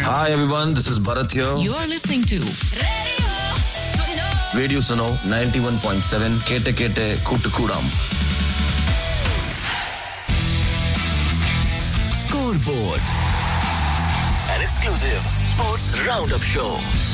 Hi everyone, this is Bharat here. You're listening to Radio Suno 91.7 കേട്ട് കേട്ട് കൂട്ടുകൂടാം Scoreboard, an exclusive sports roundup show.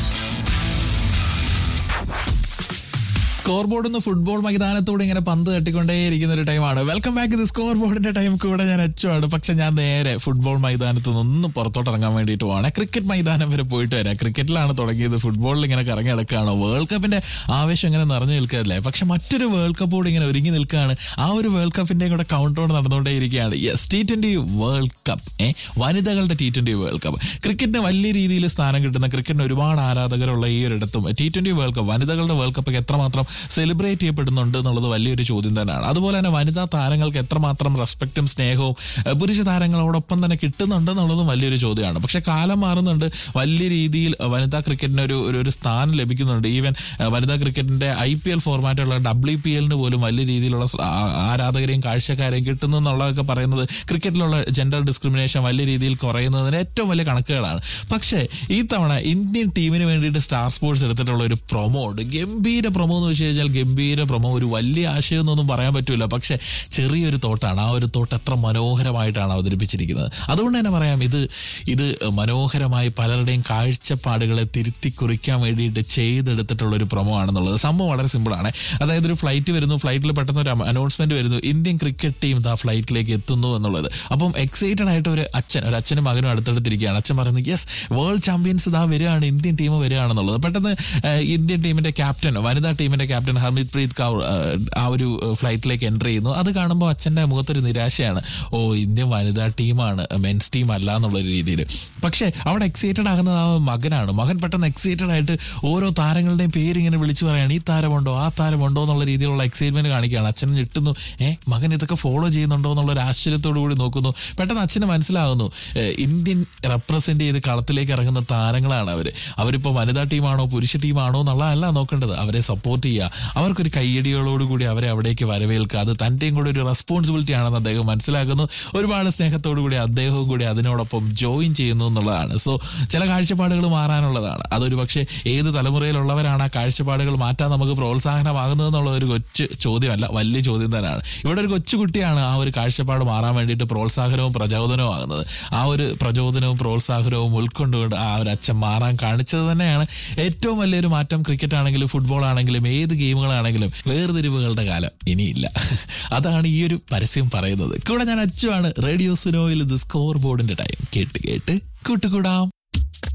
Score board നിന്ന് football മൈതാനത്തൂടെ ഇങ്ങനെ പന്ത് തട്ടിക്കൊണ്ടേയിരിക്കുന്ന ഒരു ടൈമാണ് വെൽക്കം ബാക്ക് ഇത് സ്കോർ ബോർഡിന്റെ ടൈം കൂടെ ഞാൻ അച്ചുവാണ് പക്ഷെ ഞാൻ നേരെ ഫുട്ബോൾ മൈതാനത്ത് നിന്നൊന്നും പുറത്തോട്ട് ഇറങ്ങാൻ വേണ്ടിയിട്ട് പോവാണ് ക്രിക്കറ്റ് മൈതാനം വരെ പോയിട്ട് വരാം ക്രിക്കറ്റിലാണ് തുടങ്ങിയത് ഫുട്ബോളിൽ ഇങ്ങനെ കറങ്ങി നടക്കുകയാണ് വേൾഡ് കപ്പിന്റെ ആവേശം ഇങ്ങനെ നിറഞ്ഞു നിൽക്കാറില്ലേ പക്ഷെ മറ്റൊരു വേൾഡ് കപ്പ് കൂടി ഇങ്ങനെ ഒരുങ്ങി നിൽക്കുകയാണ് ആ ഒരു വേൾഡ് കപ്പിന്റെ കൂടെ കൗണ്ടൗൺ നടന്നുകൊണ്ടേയിരിക്കുകയാണ് yes T twenty world cup ഏ വനിതകളുടെ ടി ട്വന്റി വേൾഡ് കപ്പ് ക്രിക്കറ്റിന് വലിയ രീതിയിൽ സ്ഥാനം കിട്ടുന്ന ക്രിക്കറ്റിന് ഒരുപാട് ആരാധകരുള്ള ഈ ഒരിടത്തും ടി ട്വന്റി വേൾഡ് കപ്പ് വനിതകളുടെ വേൾഡ് കപ്പ് എത്രമാത്രം സെലിബ്രേറ്റ് ചെയ്യപ്പെടുന്നുണ്ട് എന്നുള്ളത് വലിയൊരു ചോദ്യം തന്നെയാണ് അതുപോലെ തന്നെ വനിതാ താരങ്ങൾക്ക് എത്രമാത്രം റെസ്പെക്റ്റും സ്നേഹവും ഏഹ്, പുരുഷ താരങ്ങളോടൊപ്പം തന്നെ കിട്ടുന്നുണ്ട് എന്നുള്ളതും വലിയൊരു ചോദ്യമാണ് പക്ഷെ കാലം മാറുന്നുണ്ട് വലിയ രീതിയിൽ ഏഹ്, വനിതാ ക്രിക്കറ്റിന് ഒരു ഒരു- ഒരു സ്ഥാനം ലഭിക്കുന്നുണ്ട് ഈവൻ ഏഹ്, വനിതാ ക്രിക്കറ്റിന്റെ ഐ പി എൽ ഫോർമാറ്റുള്ള ഡബ്ല്യു പി എല്ലിന് പോലും വലിയ രീതിയിലുള്ള സ്- ആ- ആരാധകരെയും കാഴ്ചക്കാരെയും കിട്ടുന്നു എന്നുള്ളതൊക്കെ പറയുന്നത് ക്രിക്കറ്റിലുള്ള ജെൻഡർ ഡിസ്ക്രിമിനേഷൻ വലിയ രീതിയിൽ കുറയുന്നതിന് ഏറ്റവും വലിയ കണക്കുകളാണ് പക്ഷേ ഈ തവണ ഇന്ത്യൻ ടീമിന് വേണ്ടിയിട്ട് സ്റ്റാർ സ്പോർട്സ് എടുത്തിട്ടുള്ള ഒരു പ്രൊമോ ഉണ്ട് ഗംഭീര പ്രൊമോ എന്ന് വെച്ച് കഴിഞ്ഞാൽ ഗംഭീര പ്രൊമോ ഒരു വലിയ ആശയം എന്നൊന്നും പറയാൻ പറ്റില്ല പക്ഷേ ചെറിയൊരു തോട്ടാണ് ആ ഒരു തോട്ട് എത്ര മനോഹരമായിട്ടാണ് അവതരിപ്പിച്ചിരിക്കുന്നത് അതുകൊണ്ട് തന്നെ പറയാം ഇത് ഇത് മനോഹരമായി പലരുടെയും കാഴ്ചപ്പാടുകളെ തിരുത്തി കുറിക്കാൻ വേണ്ടിയിട്ട് ചെയ്തെടുത്തിട്ടുള്ള ഒരു പ്രൊമോ ആണെന്നുള്ളത് സംഭവം വളരെ സിമ്പിളാണ് അതായത് ഒരു ഫ്ലൈറ്റ് വരുന്നു ഫ്ലൈറ്റിൽ പെട്ടെന്ന് ഒരു അനൗൺസ്മെന്റ് വരുന്നു ഇന്ത്യൻ ക്രിക്കറ്റ് ടീം ആ ഫ്ലൈറ്റിലേക്ക് എത്തുന്നു എന്നുള്ളത് അപ്പം എക്സൈറ്റഡ് ആയിട്ട് ഒരു അച്ഛൻ ഒരു അച്ഛനും മകനും അടുത്തടുത്തിരിക്കുകയാണ് അച്ഛൻ പറയുന്നത് യെസ് വേൾഡ് ചാമ്പ്യൻസ് ഇതാ വരികയാണ് ഇന്ത്യൻ ടീം വരികയാണെന്നുള്ളത് പെട്ടെന്ന് ഏഹ്, ഇന്ത്യൻ ടീമിന്റെ ക്യാപ്റ്റൻ വനിതാ ടീമിന്റെ ക്യാപ്റ്റൻ ഹർമിത് പ്രീത് കൗർ ഏഹ്, ആ ഒരു ഫ്ലൈറ്റിലേക്ക് എൻ്റർ ചെയ്യുന്നു അത് കാണുമ്പോൾ അച്ഛന്റെ മുഖത്തൊരു നിരാശയാണ് ഓ ഇന്ത്യൻ വനിതാ ടീമാണ് മെൻസ് ടീം അല്ല എന്നുള്ള രീതിയിൽ പക്ഷേ അവിടെ എക്സൈറ്റഡ് ആകുന്നത് ആ മകനാണ് മകൻ പെട്ടെന്ന് എക്സൈറ്റഡ് ആയിട്ട് ഓരോ താരങ്ങളുടെയും പേര് ഇങ്ങനെ വിളിച്ചു പറയാണ് ഈ താരമുണ്ടോ ആ താരമുണ്ടോ എന്നുള്ള രീതിയിലുള്ള എക്സൈറ്റ്മെന്റ് കാണിക്കുകയാണ് അച്ഛൻ ഞെട്ടുന്നു ഏ മകൻ ഇതൊക്കെ ഫോളോ ചെയ്യുന്നുണ്ടോ എന്നുള്ള ഒരു ആശ്ചര്യത്തോടു കൂടി നോക്കുന്നു പെട്ടെന്ന് അച്ഛന് മനസ്സിലാകുന്നു ഏ, ഇന്ത്യൻ റെപ്രസെന്റ് ചെയ്ത് കളത്തിലേക്ക് ഇറങ്ങുന്ന താരങ്ങളാണ് അവര് അവരിപ്പോ വനിതാ ടീമാണോ പുരുഷ ടീമാണോ എന്നുള്ളതല്ല നോക്കേണ്ടത് അവരെ സപ്പോർട്ട് ചെയ്യുക അവർക്കൊരു കയ്യടികളോടുകൂടി അവരെ അവിടേക്ക് വരവേൽക്കുക അത് തന്റെയും കൂടെ ഒരു റെസ്പോൺസിബിലിറ്റി ആണെന്ന് അദ്ദേഹം മനസ്സിലാക്കുന്നു ഒരുപാട് സ്നേഹത്തോടു കൂടി അദ്ദേഹവും കൂടി അതിനോടൊപ്പം ജോയിൻ ചെയ്യുന്നു എന്നുള്ളതാണ് സോ ചില കാഴ്ചപ്പാടുകൾ മാറാനുള്ളതാണ് അതൊരു പക്ഷേ ഏത് തലമുറയിലുള്ളവരാണ് ആ കാഴ്ചപ്പാടുകൾ മാറ്റാൻ നമുക്ക് പ്രോത്സാഹനമാകുന്നത് എന്നുള്ള ഒരു കൊച്ചു ചോദ്യമല്ല വലിയ ചോദ്യം തന്നെയാണ് ഇവിടെ ഒരു കൊച്ചുകുട്ടിയാണ് ആ ഒരു കാഴ്ചപ്പാട് മാറാൻ വേണ്ടിയിട്ട് പ്രോത്സാഹനവും പ്രചോദനവും ആകുന്നത് ആ ഒരു പ്രചോദനവും പ്രോത്സാഹനവും ഉൾക്കൊണ്ടുകൊണ്ട് ആ ഒരു അച്ഛൻ മാറാൻ കാണിച്ചത് തന്നെയാണ് ഏറ്റവും വലിയൊരു മാറ്റം ക്രിക്കറ്റ് ആണെങ്കിലും ഫുട്ബോൾ ആണെങ്കിലും ഏത് ഗെയിമുകളാണെങ്കിലും വേർതിരിവുകളുടെ കാലം ഇനിയില്ല അതാണ് ഈ ഒരു പരസ്യം പറയുന്നത് കൂടെ ഞാൻ അച്ചുവാണ് റേഡിയോ സുനോയിൽ ഇത് സ്കോർ ബോർഡിന്റെ ടൈം കേട്ട് കേട്ട് കൂട്ടുകൂടാം